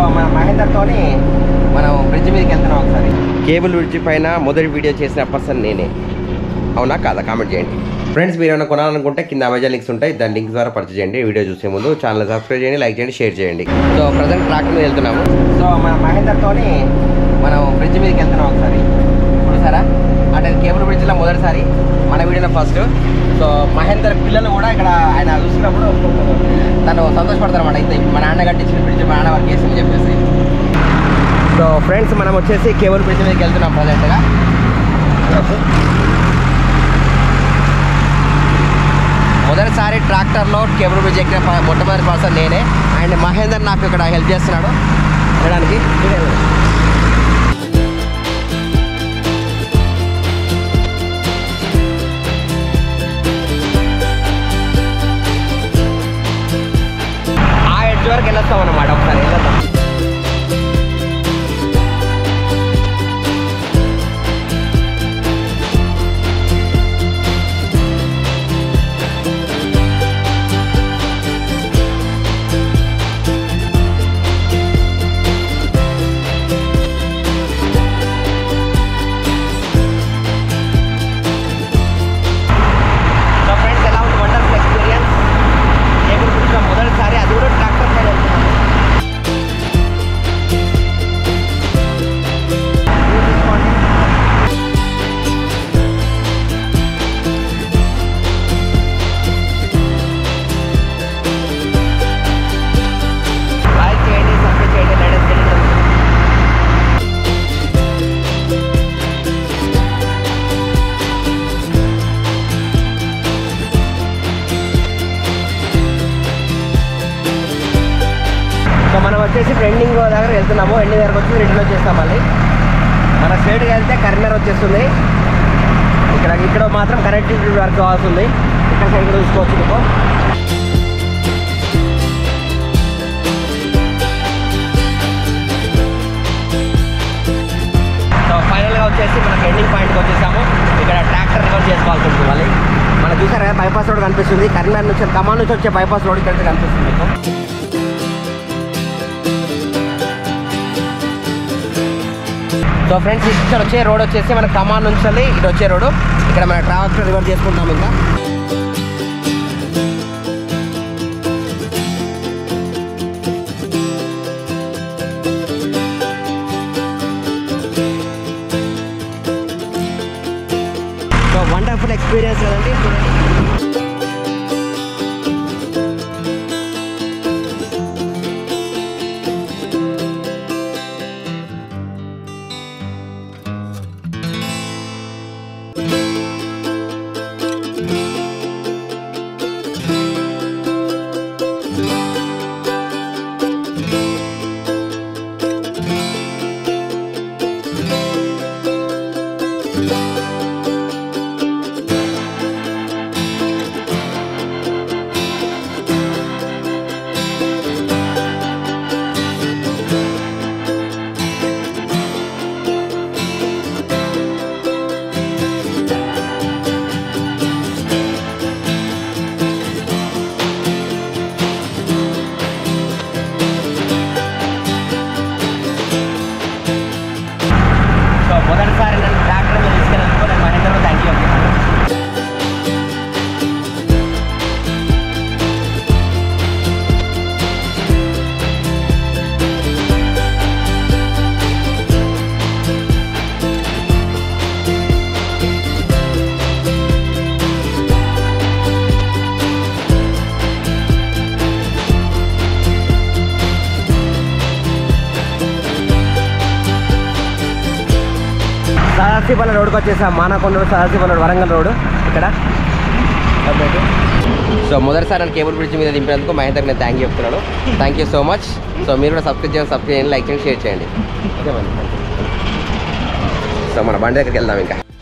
మన మహేందర్తోని మనం బ్రిడ్జ్ మీదకి వెళ్తున్నాం ఒకసారి కేబుల్ బ్రిడ్జ్ పైన మొదటి వీడియో చేసిన పర్సన్ నేనే అవునా కాదా కామెంట్ చేయండి ఫ్రెండ్స్ మీరు ఏమైనా కొనాలనుకుంటే కింద అమెజాన్ లింక్స్ ఉంటాయి దాని లింక్ ద్వారా పర్చేజ్ చేయండి వీడియో చూసే ముందు ఛానల్ సబ్స్క్రైబ్ చేయండి లైక్ చేయండి షేర్ చేయండి సో ప్రజెంట్ ట్రాక్ మీద వెళ్తున్నాము సో మన మహేందర్తోని మనం బ్రిడ్జ్ మీదకి వెళ్తున్నాం ఒకసారి చూసారా అంటే కేబుల్ బ్రిడ్జ్లో మొదటిసారి మన వీడియోలో ఫస్ట్ సో మహేందర్ పిల్లలు కూడా ఇక్కడ ఆయన చూసినప్పుడు తను సంతోషపడతారు అనమాట అయితే మా నాన్న కట్టించిన బ్రిడ్జ్ మా నాన్న వర్క్ చేసింది చెప్పేసి సో ఫ్రెండ్స్ మనం వచ్చేసి కేబుల్ బ్రిడ్జ్ మీదకి వెళ్తున్నాం ప్రజెంట్గా మొదటిసారి ట్రాక్టర్లో కేబుల్ బ్రిడ్జ్ ఎక్కిన ప- మొట్టమొదటి పర్సన్ నేనే అండ్ మహేందర్ నాకు ఇక్కడ హెల్ప్ చేస్తున్నాడు వెళ్ళడానికి ఆ ఎడ్జ్ వరకు వెళ్ళొస్తాం అన్నమాట ఒకసారి వెళ్ళొద్దాం సో ఫ్రెండ్స్ ఎలా ఉంది వండర్ఫుల్ ఎక్స్పీరియన్స్ కేబుల్ బ్రిడ్జ్లో మొదటిసారి అది కూడా ట్రాక్టర్ పైన వెళ్తున్నాము తీసుకోండి. లైక్ చేయండి సబ్స్క్రైబ్ చేయండి లేటెస్ట్ తెలియదు సో మనం వచ్చేసి ట్రెండింగ్ దగ్గర వెళ్తున్నాము ఎండింగ్ దగ్గరకు వచ్చి రిటర్న్ వచ్చేస్తాం మళ్ళీ మన స్ట్రేట్గా వెళ్తే కరీంనగర్ వచ్చేస్తుంది ఇక్కడ ఇక్కడ మాత్రం కనెక్టివిటీ వర్క్ కావాల్సి ఉంది ఇక్కడ సైడ్ కూడా చూసుకోవచ్చు మీకు సో ఫైనల్గా వచ్చేసి మనకి ఎండింగ్ పాయింట్కి వచ్చేసాము ఇక్కడ ట్రాక్టర్ రివర్స్ చేసుకోవాల్సి ఉంటుంది మళ్ళీ మనం చూసారు కదా బైపాస్ రోడ్ కనిపిస్తుంది కరీంనగర్ నుంచి కమాన్ నుంచి వచ్చే బైపాస్ రోడ్ ఇక్కడ కనిపిస్తుంది మీకు సో ఫ్రెండ్స్ ఇక్కడ వచ్చే రోడ్ వచ్చేసి మన కమాన్ నుంచి వెళ్ళి ఇటు వచ్చే రోడ్ ఇక్కడ మన ట్రాక్టర్ రివర్స్ చేసుకుంటాం ఇంకా సో వండర్ఫుల్ ఎక్స్పీరియన్స్ కదండి చూడండి సో మొదటిసారి నన్ను ట్రాక్టర్ మీద తీసుకెళ్ళినందుకు నేను మహేందర్ థ్యాంక్ యూ చెప్తున్నాను సదాశివల రోడ్కి వచ్చేసాం మానకొండ సదాశివల రోడ్ వరంగల్ రోడ్ ఇక్కడ సో మొదటిసారి నన్ను కేబుల్ బ్రిడ్జ్ మీద దింపినందుకు మహేందర్కి నేను థ్యాంక్ యూ చెప్తున్నాను thank you so much so మీరు కూడా సబ్స్క్రైబ్ చేయండి సబ్స్క్రైబ్ చేయండి లైక్ చేయండి షేర్ చేయండి ఓకే సో మన బండి దగ్గరికి వెళ్దాం ఇంకా